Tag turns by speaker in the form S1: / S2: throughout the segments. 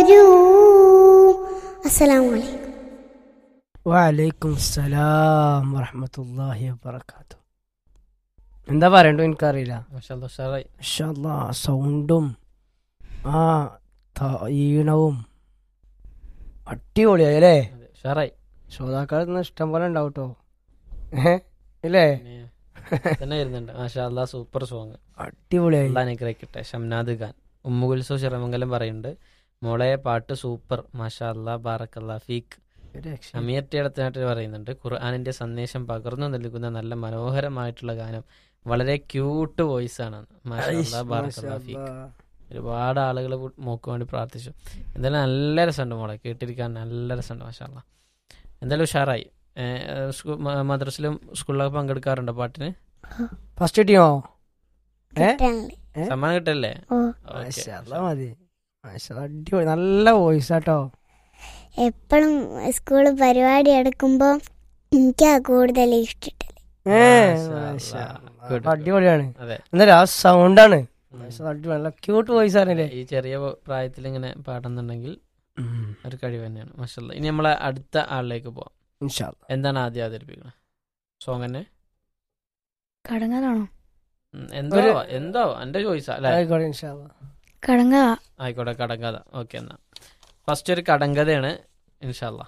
S1: അസ്സലാമു അലൈക്കും
S2: വലൈക്കും സലാം വറഹമത്തല്ലാഹി വബർക്കാത്തു എന്താ പറയണ്ടോ എനിക്കറിയില്ല
S3: മാഷാല്ലാ ഉഷാറായി
S2: ഇൻഷാല്ലാ സൗണ്ടും ആ ത- ഈണവും അടിപൊളിയായി അല്ലേ
S3: അതെ ഉഷാറായി
S2: ശ്രോതാക്കളിൽ നിന്ന് ഇഷ്ടം പോലെ ഉണ്ടാവും കേട്ടോ ഏഹ് ഇല്ലേ
S3: പിന്നെ തന്നെ വരുന്നുണ്ട് മാഷാല്ലാ സൂപ്പർ സോങ്
S2: അടിപൊളിയായി
S3: അള്ളാഹ് അനുഗ്രഹിക്കട്ടെ ഷംനാദ് ഖാൻ ഉമ്മുകുൽസോ ചിറമംഗലം പറയുന്നുണ്ട് മോളെ പാട്ട് സൂപ്പർ മാഷാ അല്ലാ ബാറക്കല്ലാ ഫീക്ക്
S2: ഒരു രക്ഷ-
S3: അമീർ ടിയടത്തിനായിട്ട് പറയുന്നുണ്ട് ഖുർആാനിന്റെ സന്ദേശം പകർന്നു നൽകുന്ന നല്ല മനോഹരമായിട്ടുള്ള ഗാനം വളരെ ക്യൂട്ട് വോയിസ് ആണ് മാഷാ
S2: ഐഷ്,
S3: അല്ലാ ബാറക്കല്ലാ
S2: മാഷാ
S3: ഫീക്ക്
S2: അല്ലാ.
S3: ഒരുപാട് ആളുകൾ മോക്ക് വേണ്ടി പ്രാർത്ഥിച്ചു എന്തായാലും നല്ല രസമുണ്ട് മോളെ കേട്ടിരിക്കാൻ നല്ല രസമുണ്ട് മാഷാല്ല എന്തായാലും ഉഷാറായി ഏഹ് സ്കൂ- മ- മദ്രസിലും സ്കൂളിലൊക്കെ പങ്കെടുക്കാറുണ്ടോ പാട്ടിന്
S2: ഫസ്റ്റ് ടീമോ ഏ?
S1: കിട്ടാനുണ്ട്
S2: ഏ?
S3: സമ്മാനം കിട്ടല്ലേ
S1: ഓ
S3: ഓക്കേ.
S2: മാഷാ അല്ലാ മതി മാഷാ അല്ലാ, അടിപൊളി നല്ല വോയിസ് ആട്ടോ
S1: എപ്പോഴും സ്കൂൾ പരിപാടി എടുക്കുമ്പോൾ എനിക്കാ കൂടുതൽ ഇഷ്ടം
S2: ഏ
S3: മാഷാ
S2: മാഷാ
S3: അല്ലാ.
S2: അല്ലാ.
S3: Good.
S2: അടിപൊളിയാണ്
S3: അതെ
S2: എന്നാലും ആ സൗണ്ടാണ്
S3: ഉം.
S2: അടിപൊളി നല്ല ക്യൂട്ട് വോയിസ് ആണല്ലേ
S3: ഈ ചെറിയ പ്രായത്തിൽ ഇങ്ങനെ പാടുന്നുണ്ടെങ്കിൽ ഒരു കഴിവ് തന്നെയാണ് മാഷല്ല ഇനി നമ്മളെ അടുത്ത ആളിലേക്ക് പോവാം
S2: ഇൻഷാ അല്ലാ.
S3: എന്താണ് ആദ്യം അവതരിപ്പിക്കുന്നത് സോങ് തന്നെ
S4: കടങ്ങലാണോ
S3: ഉം, എന്തോ
S2: ഒരു-
S3: എന്തോ എന്റെ ചോയ്സാ അല്ലെ
S2: ആയിക്കോട്ടെ ഇൻഷാ അല്ലാ.
S4: കടങ്ങ
S3: ആയിക്കോട്ടെ കടങ്കഥ ഓക്കെ എന്നാ ഫസ്റ്റ് ഒരു കടങ്കഥയാണ് ഇൻഷാല്ല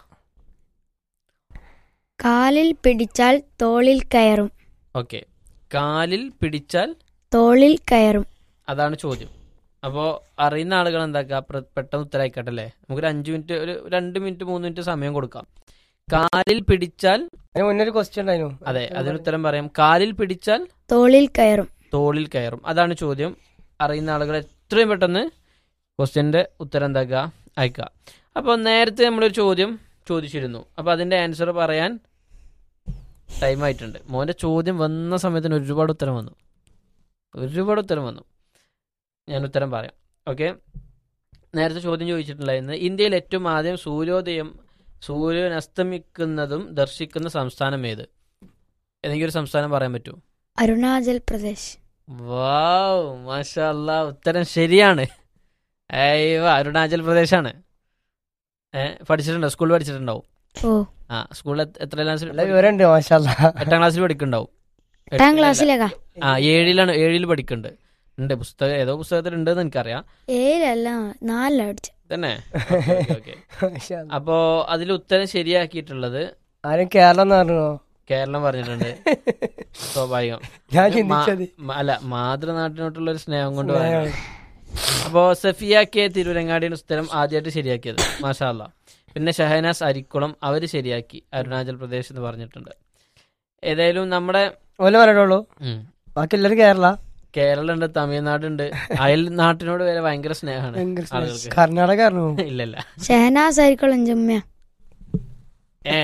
S4: കാലിൽ പിടിച്ചാൽ തോളിൽ കയറും
S3: ഓക്കെ കാലിൽ പിടിച്ചാൽ
S4: തോളിൽ കയറും
S3: അതാണ് ചോദ്യം അപ്പോൾ അറിയുന്ന ആളുകൾ എന്താക്കുക പ്ര- പെട്ടെന്ന് ഉത്തരവായിക്കട്ടെ അല്ലേ നമുക്കൊരു അഞ്ച് മിനിറ്റ് ഒരു രണ്ട് മിനിറ്റ് മൂന്ന് മിനിറ്റ് സമയം കൊടുക്കാം കാലിൽ പിടിച്ചാൽ
S2: അതിന് മുന്നേ ഒരു ക്വസ്റ്റ്യൻ ഉണ്ടായിരുന്നു
S3: അതെ അതിന് ഉത്തരം പറയാം കാലിൽ പിടിച്ചാൽ
S4: തോളിൽ കയറും
S3: തോളിൽ കയറും അതാണ് ചോദ്യം അറിയുന്ന ആളുകൾ എത്രയും പെട്ടെന്ന് ക്വസ്റ്റ്യൻ്റെ ഉത്തരം എന്താക്കുക അയക്കുക അപ്പോൾ നേരത്തെ നമ്മളൊരു ചോദ്യം ചോദിച്ചിരുന്നു അപ്പോൾ അതിൻ്റെ ആൻസർ പറയാൻ ടൈം ആയിട്ടുണ്ട് മോൻ്റെ ചോദ്യം വന്ന സമയത്തിന് ഒരുപാട് ഉത്തരം വന്നു ഒരുപാട് ഉത്തരം വന്നു ഞാൻ ഉത്തരം പറയാം ഓക്കെ നേരത്തെ ചോദ്യം ചോദിച്ചിട്ടുണ്ടായിരുന്നു ഇന്ത്യയിൽ ഏറ്റവും ആദ്യം സൂര്യോദയം സൂര്യൻ അസ്തമിക്കുന്നതും ദർശിക്കുന്ന സംസ്ഥാനം ഏത് ഏതെങ്കിലും ഒരു സംസ്ഥാനം പറയാൻ പറ്റുമോ
S4: അരുണാചൽ പ്രദേശ്
S3: വാവ് മാഷാ അല്ലാ ഉത്തരം ശരിയാണ് അയ്യോ അരുണാചൽ പ്രദേശാണ് ഏ പഠിച്ചിട്ടുണ്ടോ സ്കൂളിൽ പഠിച്ചിട്ടുണ്ടാവും
S4: ഓ
S3: ആ സ്കൂളിൽ എത്ര ക്ലാസ്സിൽ
S2: നല്ല വിവരമുണ്ട് മാഷാ അല്ലാ.
S3: എട്ടാം ക്ലാസ്സിൽ പഠിക്കുന്നുണ്ടാവും
S4: എട്ടാം ക്ലാസ്സിലേക്കാ
S3: ആ ഏഴിലാണ് ഏഴിൽ പഠിക്കുന്നുണ്ട് ഉണ്ട് പുസ്തകം ഏതോ പുസ്തകത്തിൽ ഉണ്ടെന്ന് എനിക്കറിയാം
S4: ഏഴല്ല നാലിലാ അടിച്ച
S3: തന്നെ ഓക്കെ
S2: മാഷാ അല്ലാ.
S3: അപ്പോ അതിൽ ഉത്തരം ശരിയാക്കിയിട്ടുള്ളത്
S2: ആരും കേരളം എന്ന് പറഞ്ഞോ
S3: കേരളം പറഞ്ഞിട്ടുണ്ട് സ്വാഭാവികം
S2: ഞാൻ
S3: മാ-
S2: ചിന്തിച്ചത്
S3: മ- അല്ല മാതൃനാട്ടിനോട്ടുള്ള ഒരു സ്നേഹം കൊണ്ട് പറയാം അപ്പോ സഫിയ കെ തിരുവരങ്ങാടിയാണ് ഉത്തരം ആദ്യമായിട്ട് ശരിയാക്കിയത് മാഷാല്ല പിന്നെ ഷഹനാസ് അരിക്കുളം അവര് ശരിയാക്കി അരുണാചൽ പ്രദേശ് എന്ന് പറഞ്ഞിട്ടുണ്ട് ഏതായാലും നമ്മുടെ
S2: ഓല പറയണുള്ളൂ
S3: ഉം,
S2: ബാക്കി എല്ലാവരും കേരള
S3: കേരളം ഉണ്ട് തമിഴ്നാട് ഉണ്ട് അയൽ നാട്ടിനോട് വരെ ഭയങ്കര സ്നേഹമാണ്
S2: ഭയങ്കര സ്നേഹം.
S3: ആളുകൾക്ക്
S2: കർണാടക അറിഞ്ഞു
S3: ഇല്ലല്ല
S4: ഷഹനാസ് ആയിരിക്കും ജമ്മ
S3: ഏ.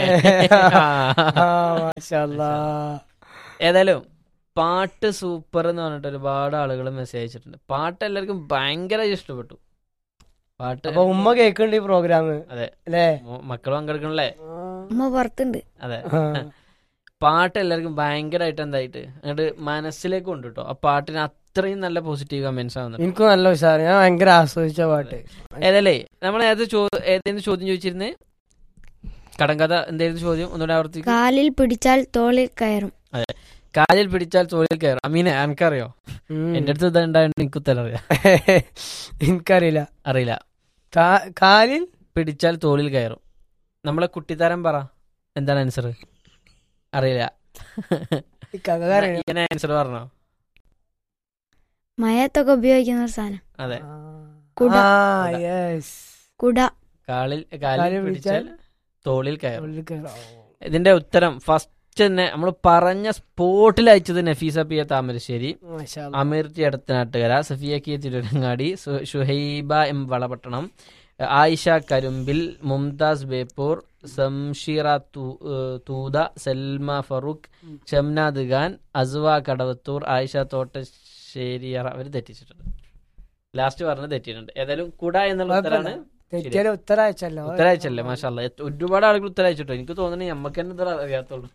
S2: മാഷാ അല്ലാ.
S3: ഏതായാലും പാട്ട് സൂപ്പർ എന്ന് പറഞ്ഞിട്ട് ഒരുപാട് ആളുകൾ മെസ്സേജ് അയച്ചിട്ടുണ്ട് പാട്ട് എല്ലാവർക്കും ഭയങ്കര ഇഷ്ടപ്പെട്ടു പാട്ട്
S2: അപ്പൊ ഉമ്മ കേൾക്കുന്നുണ്ട് ഈ പ്രോഗ്രാം
S3: അതെ
S2: അല്ലേ
S3: മോ- മക്കൾ പങ്കെടുക്കണല്ലേ
S4: അമ്മ പുറത്തുണ്ട്
S3: അതെ
S2: ആ.
S3: പാട്ട് എല്ലാവർക്കും ഭയങ്കരമായിട്ട് എന്തായിട്ട് അങ്ങോട്ട് മനസ്സിലേക്ക് കൊണ്ട് കേട്ടോ ആ പാട്ടിന് അത്രയും നല്ല പോസിറ്റീവ് കമന്റ്സ് ആവുന്നുണ്ട്
S2: എനിക്കും നല്ല ഉഷാറ് ഞാൻ ഭയങ്കര ആസ്വദിച്ച പാട്ട്
S3: ഏതല്ലേ നമ്മൾ ഏത് ചോ ഏതെങ്കിലും ചോദ്യം ചോദിച്ചിരുന്നേ കടങ്കഥ എന്തായിരുന്നു ചോദ്യം ഒന്നുകൂടെ ആവർത്തിക്കും
S4: കാലിൽ പിടിച്ചാൽ തോളിൽ കയറും
S3: കാലിൽ പിടിച്ചാൽ തോളിൽ കയറും അമീനെ എനിക്കറിയോ
S2: ഉം.
S3: എന്റെ അടുത്ത് ഇതുണ്ടായിട്ട് എനിക്ക് ഉത്തരം അറിയാം
S2: എനിക്കറിയില്ല
S3: അറിയില്ല
S2: കാ- കാലിൽ
S3: പിടിച്ചാൽ തോളിൽ കയറും നമ്മളെ കുട്ടിത്താരം പറ എന്താണ് ആൻസർ അറിയില്ല
S2: ഈ കഥകാരൻ
S3: ഇങ്ങനെ ആൻസർ പറഞ്ഞോ
S4: മയത്തൊക്കെ ഉപയോഗിക്കുന്ന ഒരു സാധനം
S3: അതെ
S4: കുട.
S2: ആ യെസ്
S4: കുട
S3: കാലിൽ കാലിൽ
S2: കാലിൽ
S3: പിടിച്ചാൽ തോളിൽ കയറും
S2: ഉള്ളിൽ കയറാം.
S3: ഇതിന്റെ ഉത്തരം ഫസ്റ്റ് തന്നെ നമ്മൾ പറഞ്ഞ സ്പോട്ടിൽ അയച്ചത് നഫീസ പി എ താമരശ്ശേരി
S2: മാഷാ അല്ലാ.
S3: അമീർ ടി അടുത്തനാട്ടുകര സഫിയ കെ തിരുവരങ്ങാടി സു- ഷുഹൈബ എം വളപട്ടണം ആയിഷ കരുമ്പിൽ മുംതാസ് ബേപ്പൂർ സംഷീറ തൂ- ഏഹ് തൂത സൽമ ഫറൂഖ് ഷംനാദ് ഖാൻ അസ്വ കടവത്തൂർ ആയിഷ തോട്ടശ്ശേരിയറ അവർ തെറ്റിച്ചിട്ടുണ്ട് ലാസ്റ്റ് പറഞ്ഞത് തെറ്റിയിട്ടുണ്ട് ഏതായാലും കുട എന്നുള്ള ഉത്തരാണ്
S2: തെറ്റിയാലും ഉത്തരം അയച്ചല്ലോ
S3: ഉത്തരയച്ചല്ലേ മാഷാല്ല ഒരുപാട് ആളുകൾ ഉത്തരയച്ചിട്ടോ എനിക്ക് തോന്നുന്നു നമുക്ക് തന്നെ ഇത്ര അറിയാത്തുള്ളൂ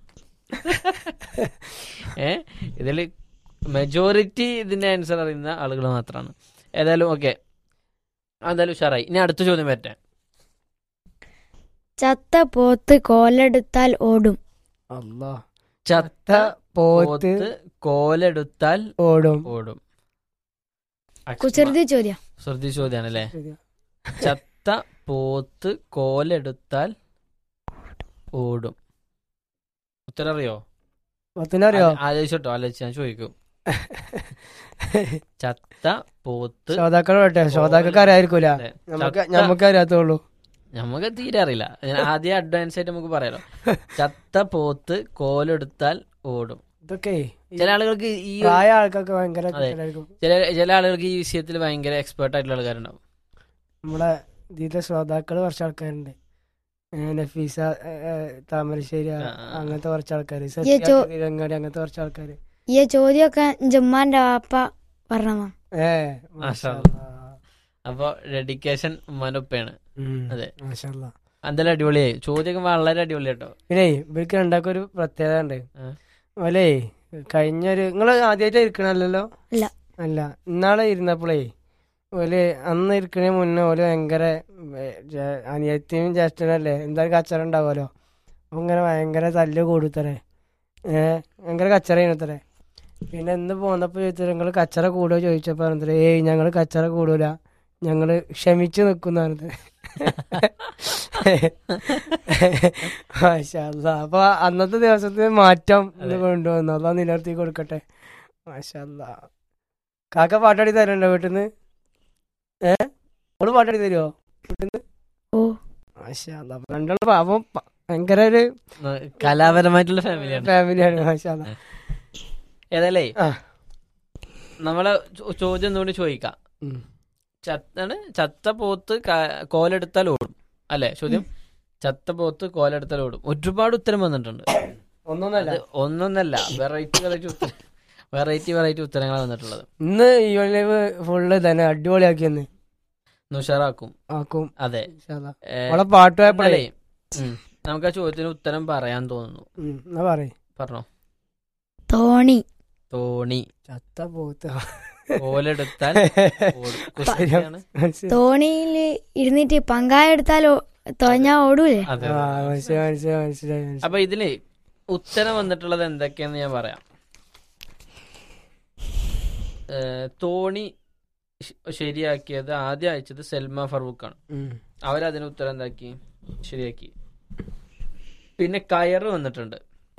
S3: ഏ ഇതിൽ മെജോറിറ്റി ഇതിന്റെ ആൻസർ അറിയുന്ന ആളുകൾ മാത്രമാണ് ഏതായാലും ഓക്കെ എന്തായാലും ഉഷാറായി ഇനി അടുത്ത ചോദ്യം വരട്ടെ
S4: ചത്ത പോത്ത് കോലെടുത്താൽ ഓടും
S2: അല്ലാ
S3: ചത്ത
S2: പോത്ത്
S3: പോത്ത് കോലെടുത്താൽ
S2: ഓടും
S3: ഓടും
S4: കുസൃതി ചോദ്യം
S3: ശ്രദ്ധിച്ച ചോദ്യാണല്ലേ
S2: ശരിയാ.
S3: ചത്ത പോത്ത് കോലെടുത്താൽ ഓടും ഉത്തരം അറിയോ
S2: പോത്തിനറിയോ
S3: ആ- ആലോചിച്ചോട്ടോ ആലോചിച്ച് ഞാൻ ചോദിക്കും ചത്ത പോത്ത്
S2: ശ്രോതാക്കൾ പറയട്ടെ ശ്രോതാക്കൾക്ക് അറിയായിരിക്കൂല
S3: അതെ.
S2: നമുക്ക്
S3: ചത്ത-
S2: നമുക്ക് അറിയാത്തുള്ളൂ
S3: നമുക്ക് തീരെ അറിയില്ല ഞാൻ ആദ്യം അഡ്വാൻസ് ആയിട്ട് നമുക്ക് പറയാലോ ചത്ത പോത്ത് കോലെടുത്താൽ ഓടും
S2: ഇതൊക്കെ ഈ
S3: ചില ആളുകൾക്ക് ഈ ഒരു-
S2: പ്രായ ആൾക്കൊക്കെ ഭയങ്കര
S3: അതെ.
S2: കിട്ടലായിരിക്കും.
S3: ചില ചില ആളുകൾക്ക് ഈ വിഷയത്തിൽ ഭയങ്കര എക്സ്പേർട്ട് ആയിട്ടുള്ള ആൾക്കാരുണ്ടാവും
S2: നമ്മളെ ഇതിലെ ശ്രോതാക്കൾ കുറച്ച് ആൾക്കാരുണ്ട് ഏ, നഫീസ ഏ, ഏ, താമരശ്ശേരി ആ,
S3: ആ, ആ.
S2: അങ്ങനത്തെ കുറച്ച് ആൾക്കാര്
S4: ഈ ചോ-
S2: തിരങ്ങാടി അങ്ങനത്തെ കുറച്ച് ആൾക്കാര്
S4: ഈ ചോദ്യമൊക്കെ ജമ്മാന്റെ വാപ്പ പറഞ്ഞതാ
S2: ഏ
S3: മാഷാ
S2: മാഷാ
S3: അപ്പൊ ഡെഡിക്കേഷൻ ഉമ്മാനൊപ്പയാണ്
S2: ഉം,
S3: അതെ.
S2: മാഷാ അല്ലാ.
S3: എന്തായാലും അടിപൊളിയായി ചോദ്യമൊക്കെ വളരെ അടിപൊളി കേട്ടോ
S2: പിന്നെ ഇവർക്ക് രണ്ടാക്കും ഒരു പ്രത്യേകത ഉണ്ട്
S3: ആ.
S2: ഓലേ കഴിഞ്ഞൊരു നിങ്ങൾ ആദ്യമായിട്ട് ഇരിക്കണല്ലോ
S4: ഇല്ല.
S2: അല്ല ഇന്നാളെ ഇരുന്നപ്പോഴേ ഓല് അന്ന് ഇരിക്കണ മുന്നേ ഓല് ഭയങ്കര ഏ, ജേ- അനിയത്തിയും ജ്യേഷ്ഠനല്ലേ എന്തായാലും കച്ചറ ഉണ്ടാവുമല്ലോ അപ്പൊ ഇങ്ങനെ ഭയങ്കര തല്ല് കൂടുത്തരേ ഏഹ് ഭയങ്കര കച്ചറ ചെയ്യുന്നത്രേ പിന്നെ ഇന്ന് പോന്നപ്പോ ചോദിച്ചത് നിങ്ങൾ കച്ചറ കൂടുമോ ചോദിച്ചപ്പോ പറഞ്ഞത് ഏയ് ഞങ്ങൾ കച്ചറ കൂടൂല ഞങ്ങള് ക്ഷമിച്ചു നിൽക്കുന്ന മാഷാ അല്ലാ. അപ്പൊ അന്നത്തെ ദിവസത്തെ മാറ്റം ഇന്ന്
S3: അതെ.
S2: കൊണ്ടുവന്നു അതാ നിലനിർത്തി കൊടുക്കട്ടെ മാഷാ അല്ലാ. കാക്ക പാട്ടാടി തരണ്ടോ വീട്ടിന്ന് ഏ ഓള് പാട്ടാടി തരുമോ
S4: ഓ
S2: മാഷാ അല്ലാ. അപ്പൊ രണ്ടാളും പാവം പ- ഭയങ്കര ഒരു
S3: കലാപരമായിട്ടുള്ള ഫാമിലിയാണ്
S2: ഫാമിലിയാണ് മാഷാ അല്ലാ.
S3: ഏതായാലേ
S2: ആ.
S3: നമ്മളെ ചോ- ചോദ്യം ഒന്നുകൂടി ചോദിക്കാം
S2: ഉം.
S3: ചത്താണ് ചത്ത പോത്ത് ക- കോലെടുത്താൽ ഓടും അല്ലെ ചോദ്യം ചത്ത പോത്ത് കോലെടുത്താൽ ഓടും ഒരുപാട് ഉത്തരം വന്നിട്ടുണ്ട്
S2: ഒന്നൊന്നല്ല
S3: അത് ഒന്നൊന്നല്ല വെറൈറ്റി വെറൈറ്റി ഉത്തരം വെറൈറ്റി വെറൈറ്റി ഉത്തരങ്ങളാണ് വന്നിട്ടുള്ളത്
S2: ഇന്ന് ഈ ലൈവ് ഫുള്ള് തന്നെ അടിപൊളിയാക്കിയെന്ന്
S3: ഒന്ന് ഉഷാറാക്കും
S2: ആക്കും
S3: അതെ
S2: ഇൻഷാ അല്ലാ.
S3: ഏ,
S2: ഓളെ പാട്ട് പോയപ്പോഴേ
S3: എന്നാലേ, ഉം, നമുക്ക് ആ ചോദ്യത്തിന് ഉത്തരം പറയാൻ തോന്നുന്നു
S2: ഉം, എന്നാ പറയ്
S3: പറഞ്ഞോ
S4: തോണി
S3: തോണി
S2: ചത്ത പോത്ത്
S3: കോലെടുത്താൽ ഓടും കുസൃതിയാണ്.
S4: തോണിയില് ഇരുന്നിട്ട് പങ്കായ എടുത്താൽ തൊഴഞ്ഞാ ഓടൂലേ
S3: അതെ
S2: ആ
S3: അതെ.
S2: മനസ്സിലായി മനസ്സിലായി മനസ്സിലായി മനസ്സിലായി.
S3: അപ്പൊ ഇതില് ഉത്തരം വന്നിട്ടുള്ളത് എന്തൊക്കെയാന്ന് ഞാൻ പറയാം ഏ, തോണി ശ- ശരിയാക്കിയത് ആദ്യം അയച്ചത് സെൽമ ഫറൂഖാണ്
S2: ഉം.
S3: അവരതിന് ഉത്തരം എന്താക്കി ശരിയാക്കി പിന്നെ കയറ് വന്നിട്ടുണ്ട്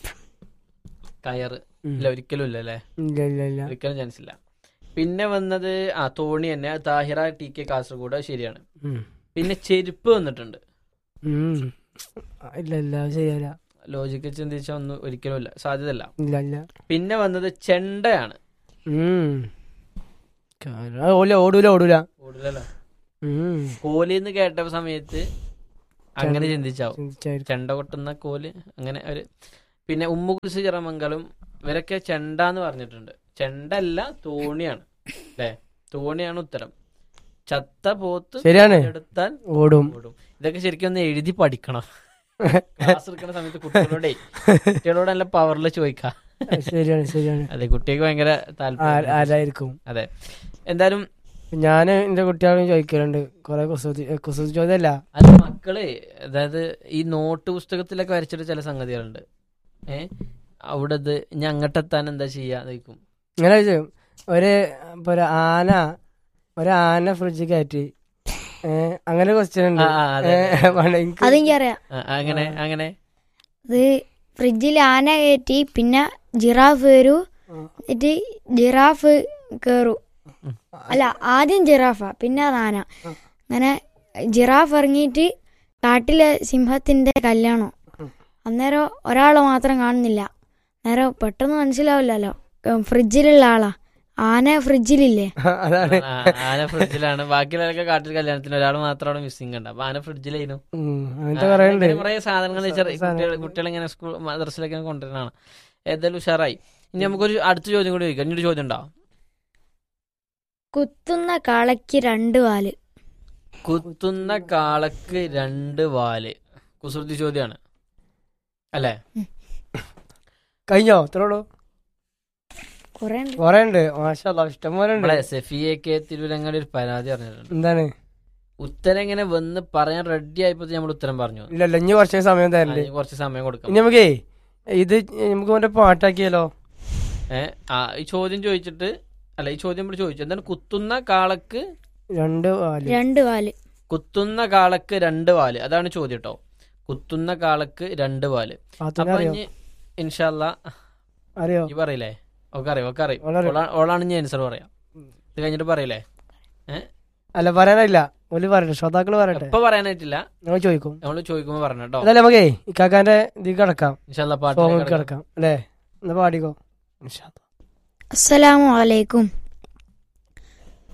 S3: കയറ്
S2: ഉം.
S3: ഇല്ല ഒരിക്കലും ഇല്ല അല്ലേ
S2: ഇല്ല ഇല്ല ഇല്ല
S3: ഒരിക്കലും ചാൻസ് ഇല്ല പിന്നെ വന്നത് ആ തോണി തന്നെ താഹിറ ടി കെ കാസർഗോഡ് അത് ശരിയാണ്
S2: ഉം.
S3: പിന്നെ ചെരുപ്പ് വന്നിട്ടുണ്ട്
S2: ഉം. ആ, ഇല്ല ഇല്ല അത് ശരിയല്ല
S3: ലോജിക്ക് ചിന്തിച്ചാൽ ഒന്നും ഒരിക്കലും ഇല്ല സാധ്യതയില്ല
S2: ഇല്ല ഇല്ല
S3: പിന്നെ വന്നത് ചെണ്ടയാണ്
S2: ഉം. കാര്യം- അത് ഓല ഓടൂല ഓടൂല
S3: കൂടുതലല്ല
S2: ഉം.
S3: കോലിന്ന് കേട്ട സമയത്ത് അങ്ങനെ ചിന്തിച്ചാവും
S2: ചിന്തിച്ചായിരിക്കും.
S3: ചെണ്ട കൊട്ടുന്ന കോല് അങ്ങനെ ഒരു പിന്നെ ഉമ്മുകുൽസ് ചിറമംഗലം ഇവരൊക്കെ ചെണ്ട എന്ന് പറഞ്ഞിട്ടുണ്ട് ചെണ്ട അല്ല തോണിയാണ് അല്ലേ തോണിയാണ് ഉത്തരം ചത്ത പോത്ത്
S2: ശരിയാണ്
S3: എടുത്താൽ
S2: ഓടും
S3: ഓടും ഇതൊക്കെ ശരിക്കും ഒന്ന് എഴുതി പഠിക്കണം ക്ലാസ് എടുക്കുന്ന സമയത്ത് കുട്ടികളോടെ കുട്ടികളോട് നല്ല പവറിൽ ചോദിക്കാം
S2: ശരിയാണ് ശരിയാണ്
S3: അതെ കുട്ടിക്ക് ഭയങ്കര
S2: ആ-
S3: താല്പര്യം
S2: ആരായിരിക്കും
S3: അതെ എന്തായാലും
S2: ഞാൻ എന്റെ കുട്ടികളോട് ചോദിക്കലുണ്ട് കൊറേ കുസൃതി ഏ, കുസൃതി ചോദ്യമല്ല
S3: അത് മക്കള് അതായത് ഈ നോട്ട് പുസ്തകത്തിലൊക്കെ വരച്ചിട്ട് ചില സംഗതികളുണ്ട് ഏ അവിടെ ഇത് ഇനി അങ്ങോട്ടെത്താൻ എന്താ ചെയ്യാ ചോദിക്കും
S2: ഇങ്ങനെ ചോദിച്ചു ഒരു ഇപ്പൊ ഒരു ആന ഒരു ആന ഫ്രിഡ്ജ് കയറ്റി ഏ, അങ്ങനെ ക്വസ്റ്റ്യൻ ഉണ്ട്
S3: ആ, ആ, അതെ,
S2: ഏ,
S3: അതെ.
S2: വേണ്ട, എനിക്ക്
S4: അതെനിക്കറിയാം
S3: ആ, അങ്ങനെ അങ്ങനെ
S4: അത് ഫ്രിഡ്ജിൽ ആന കയറ്റി പിന്നെ ജിറാഫ് വരൂ എന്നിട്ട് ജിറാഫ് കേറു അല്ല ആദ്യം ജിറാഫാ പിന്നെ അത് ആന അങ്ങനെ ജിറാഫ് ഇറങ്ങിയിട്ട് കാട്ടിലെ സിംഹത്തിന്റെ കല്യാണം അന്നേരം ഒരാളെ മാത്രം കാണുന്നില്ല അന്നേരം പെട്ടെന്ന് മനസ്സിലാവില്ലല്ലോ ഉം, ഫ്രിഡ്ജിലുള്ള ആളാ ആന ഫ്രിഡ്ജിലില്ലേ
S2: അതാണ്
S3: ആ, ആന ഫ്രിഡ്ജിലാണ് ബാക്കിയുള്ളവരൊക്കെ കാട്ടിൽ കല്യാണത്തിന് ഒരാൾ മാത്രമാണ് മിസ്സിംഗ് ഉണ്ട് അപ്പൊ ആന ഫ്രിഡ്ജിലായിരുന്നു
S2: ഉം, അങ്ങനത്തെ കുറേ ഉണ്ട്
S3: കുറെ സാധനങ്ങൾ കുട്ടികൾ കുട്ടികളിങ്ങനെ സ്കൂൾ മദ്രസിലൊക്കെ കൊണ്ടുവരുന്നതാണ് ഏതായാലും ഉഷാറായി ഇനി നമുക്കൊരു അടുത്ത ചോദ്യം കൂടി ചോദിക്കാം ഇനി ഒരു ചോദ്യം ഉണ്ടോ
S4: കുത്തുന്ന കാളയ്ക്ക് രണ്ട് വാല്
S3: കുത്തുന്ന കാളക്ക് രണ്ട് വാല് കുസൃതി ചോദ്യമാണ് അല്ലേ
S2: കഴിഞ്ഞോ ഇത്രേ ഉള്ളൂ
S4: കൊറേ ഉണ്ട്
S2: കൊറേ ഉണ്ട് മാഷാ ഇഷ്ടം പോലെ ഉണ്ട്
S3: നമ്മളെ സെഫിയൊക്കെ തിരുവരങ്ങാടി ഒരു പരാതി പറഞ്ഞിട്ടുണ്ട്
S2: എന്താണ്
S3: ഉത്തരം ഇങ്ങനെ വന്ന് പറയാൻ റെഡി ആയപ്പോ നമ്മൾ ഉത്തരം പറഞ്ഞു
S2: ഇല്ല ഇല്ല ഇനി കുറച്ച് സമയം തരണ്ട്
S3: അതിന് കുറച്ച് സമയം കൊടുക്കാം
S2: ഇനി നമുക്കേ ഇത് നമുക്ക് മറ്റേ പാട്ടാക്കിയാലോ
S3: ഏ ആ ഈ ചോദ്യം ചോദിച്ചിട്ട് അല്ല ഈ ചോദ്യം ഇവിടെ ചോദിച്ചു എന്താണ് കുത്തുന്ന കാളക്ക്
S2: രണ്ട് വാല്
S4: രണ്ട് വാല്
S3: കുത്തുന്ന കാളക്ക് രണ്ട് വാല് അതാണ് ചോദ്യം കേട്ടോ കുത്തുന്ന കാളക്ക് രണ്ട് വാല്
S2: പാത്തിന്
S3: അപ്പൊ
S2: അറിയോ
S3: ഇനി ഇൻഷല്ല
S2: അറിയോ
S3: ഈ പറയില്ലേ ഒക്കെ അറിയാം ഒക്കെ അറിയും
S2: ഓളറിയും.
S3: ഓളാ- ഓളാണ് ഞാൻ ആൻസർ പറയാം ഇത് കഴിഞ്ഞിട്ട് പറയില്ലേ
S2: അല്ല പറയാനില്ല ഒരു പറയട്ടെ ശ്രോതാക്കള് പറയട്ടെ
S3: ഇപ്പൊ പറയാനായിട്ടില്ല
S2: നമ്മൾ ചോദിക്കും
S3: നമ്മള് ചോദിക്കുമ്പോ പറഞ്ഞു കേട്ടോ
S2: അതല്ല നമുക്കേ ഇക്കാക്കാന്റെ ഇതിൽ കിടക്കാം
S3: ഇൻഷല്ല
S2: സോങ്ങിൽ
S3: പാട്ട്
S2: കിടക്കാം അല്ലേ എന്നാ പാടിക്കോ ഇൻഷാ അല്ലാ.
S4: അസ്സലാമു അലൈക്കും